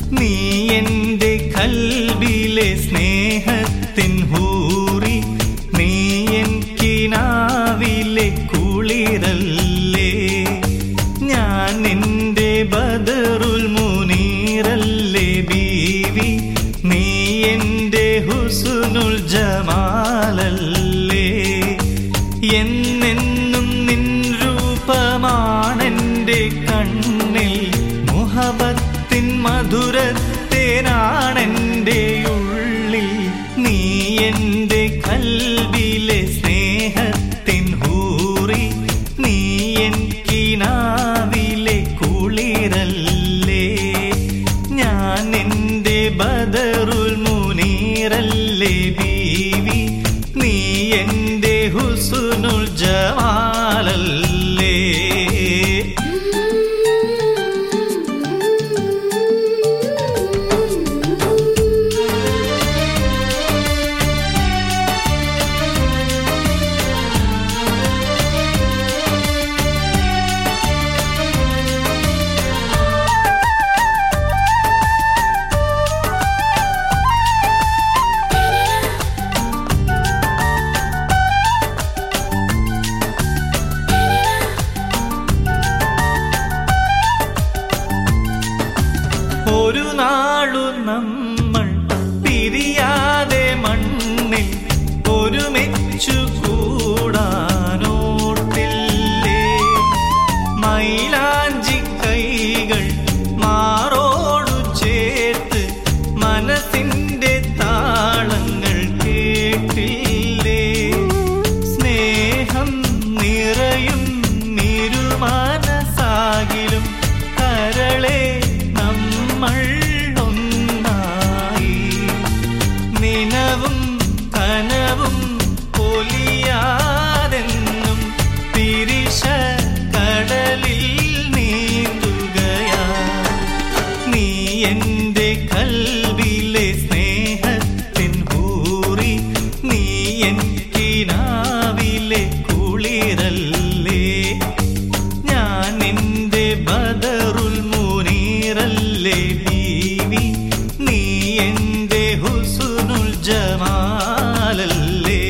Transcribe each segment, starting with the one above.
നീ എന്റെ കൽബിലെ സ്നേഹത്തിൻ ഹൂറി നീ എൻ കിനാവിലെ കുളിരല്ലേ ഞാൻ നിന്റെ ബദറുൽ മുനീറല്ലേ ബീവി നീ എന്റെ ഹുസുനുൽ ജമാലല്ലേ എന്നെന്നും നിൻ രൂപമാണെന്റെ കണ്ണിൽ മുഹബത്തിൻ മധുരത്തേനാണെന്റെ ഉള്ളിൽ നീ എന്റെ കൽബിലെ സ്നേഹത്തിൻ ഹൂറി നീ എൻ കിനാവിലെ കുളിരല്ലേ ഞാൻ എന്റെ ബദറുൽ മുനീറല്ലേ ബീവി നീ എന്റെ ഹുസുനുൽ ജമാലല്ലേ ഒരു നാളു നമ്മൾ പിരിയാതെ മണ്ണിൽ ഒരുമിച്ചു കൂടാനോട്ടില്ലേ മൈലാഞ്ചി കൈകൾ മാറോടു ചേർത്ത് മനസ്സിന്റെ താളങ്ങൾ കേട്ടില്ലേ സ്നേഹം നിറയും നിരുമാനസാകിലും കരളെ നമ്മൾ ഒന്നായി നിനവും കനവും പൊലിയാതെന്നും തിരിശ കടലിൽ നീന്തുകയാ നീ എന്റെ കൽവിലെ സ്നേഹത്തിൻ ഹൂറി നീ എൻ കിനാവിലെ കുളിരല്ലേ ഞാൻ നിന്റെ ബദറുൽ മുനീറല്ലേ ബീവി നീ എന്റെ ഹുസുനുൽ ജമാലല്ലേ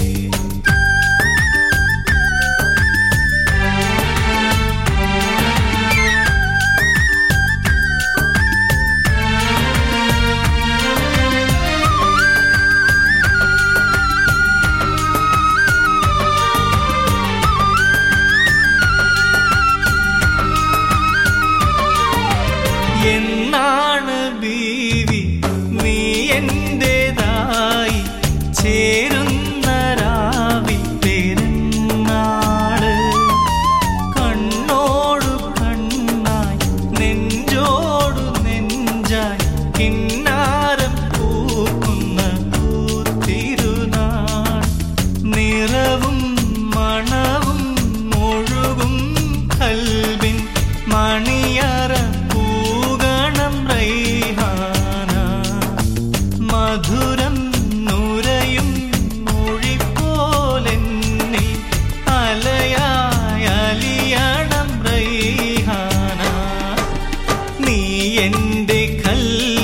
എന്നാണ് ബീവി നീ എന്റേതായി ചേരുന്ന രാവിൽ പെരുന്നാള് കണ്ണോടു കണ്ണായി നെഞ്ചോടു നെഞ്ചായി കിന്നാരം പൂക്കുന്ന പൂത്തിരുനാൾ നിറവും മണവും ഒഴുകും കൽവിൻ മണിയറ പൂകണം റൈഹാന മധുരം നുരയും മൊഴിപ്പോലെന്നിൽ അലയായ അലിയണം റൈഹാന നീ എന്റെ കൽ